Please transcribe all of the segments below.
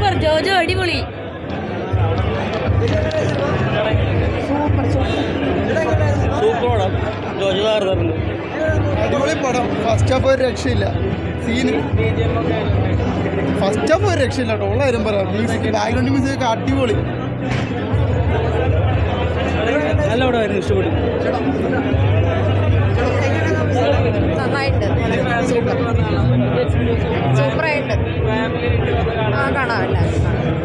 super Jojo അടിപൊളി super പടം ജോജു താറുന്നുണ്ട് അടിപൊളി പടം ഫസ്റ്റ് ഹാഫ് ഒരു രക്ഷയില്ല സീന് ഫസ്റ്റ് ഹാഫ് ഒരു രക്ഷയില്ല കേട്ടോ ഉള്ള കാര്യം പറയാം മ്യൂസിക് ബാക്ക്ഗ്രൗണ്ട് മ്യൂസിക് ഒക്കെ അടിപൊളി നല്ല പടമായിരുന്നു ഇഷ്ടപ്പെട്ടു നന്നായിട്ട് സൂപ്പർ സൂപ്പറായിട്ട് ആ കാണാം എല്ലാവരും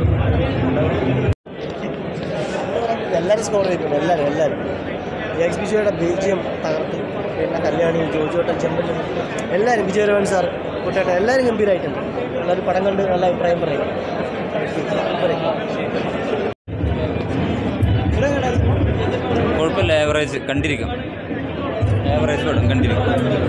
എല്ലാവരും സ്കോർ ചെയ്തിട്ടുണ്ട് എല്ലാവരും എല്ലാവരും എക്സ് ബിജുയുടെ ബീജിയം തകർത്ത് പിന്നെ കല്യാണി ജോജോട്ടൻ ചെമ്പല്ലി എല്ലാവരും വിജയരവൻ സാർ കുട്ടേട്ടൻ എല്ലാവരും ഗംഭീരമായിട്ടുണ്ട് എല്ലാവരും പടം കണ്ട് നല്ല അഭിപ്രായം പറയും കുഴപ്പമില്ല ആവറേജ് കണ്ടിരിക്കാം ആവറേജ് പടം കണ്ടിരിക്കാം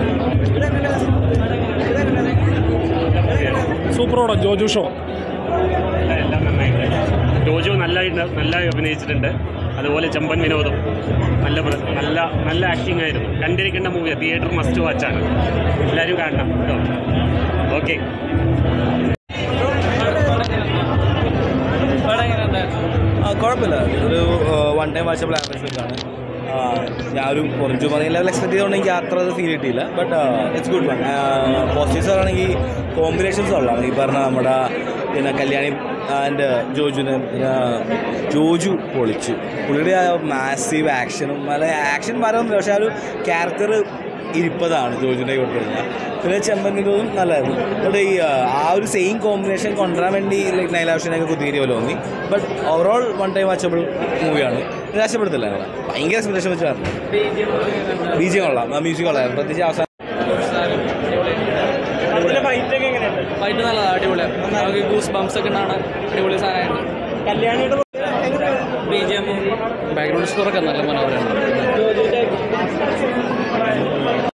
സൂപ്പർ പടം ജോജു ഷോ എല്ലാം നന്നായിട്ടുണ്ട് ജോജു നല്ലതായിട്ട് നല്ലതായി അഭിനയിച്ചിട്ടുണ്ട് അതുപോലെ ചെമ്പൻ വിനോദം നല്ല പ്ര- നല്ല നല്ല ആക്ടിംഗ് ആയിരുന്നു കണ്ടിരിക്കേണ്ട മൂവി തിയേറ്റർ മസ്റ്റ് വാച്ചാണ് എല്ലാവരും കാണണം കേട്ടോ ഓക്കെ ആ കുഴപ്പമില്ല ഒരു വൺ ടൈം വാച്ചബിൾ ആവറേജ് ഫിലിമാണ് ഞാനൊരു കുറച്ച് പറഞ്ഞ ലെവൽ എക്സ്പെക്ട് ചെയ്തുകൊണ്ട് എനിക്ക് അത്ര അത് ഫീൽ കിട്ടിയില്ല but it's good one positives ആണെങ്കിൽ കോമ്പിനേഷൻസ് ഉള്ളതാണ് ഈ പറഞ്ഞ നമ്മുടെ പിന്നെ കല്യാണി ആൻഡ് ജോജുന് പിന്നെ ജോജു പൊളിച്ചു പുള്ളിയുടെ ആ മാസീവ് ആക്ഷനും നല്ല ആക്ഷൻ മരമൊന്നുമില്ല പക്ഷേ ആ ഒരു ക്യാരക്ടർ ഇരിപ്പതാണ് ജോജുൻ്റെ കൊടുത്തു കഴിഞ്ഞാൽ പിന്നെ ചെമ്പങ്കിൻ്റെതും നല്ലതായിരുന്നു ബട്ട് ഈ ആ, ആ ഒരു സെയിം കോമ്പിനേഷൻ കൊണ്ടുവരാൻ വേണ്ടി ലൈക്ക് നൈലാവശ്യനൊക്കെ കുത്തിയേരി പോലെ തോന്നി but overall one time watchable മൂവിയാണ് നിരാശപ്പെടുത്തില്ല ഞങ്ങളെ ഭയങ്കര എക്സ്പെക്ടേഷൻ വെച്ച് പറഞ്ഞു ബി ജി കൊള്ളാം മ്യൂസിക് കൊള്ളാം പ്രത്യേകിച്ച് അവസാനം ഫൈറ്റ് നല്ലതാണ് അടിപൊളിയാണ് നമുക്ക് ഗൂസ് ബംസ് ഒക്കെ ഉണ്ടാണ് അടിപൊളി സാധനമായിട്ട് കല്യാണിയുടെ ബി ജി എം ബാക്ക്ഗ്രൗണ്ട് സ്കോറൊക്കെ നല്ല മനോഹരമാണ്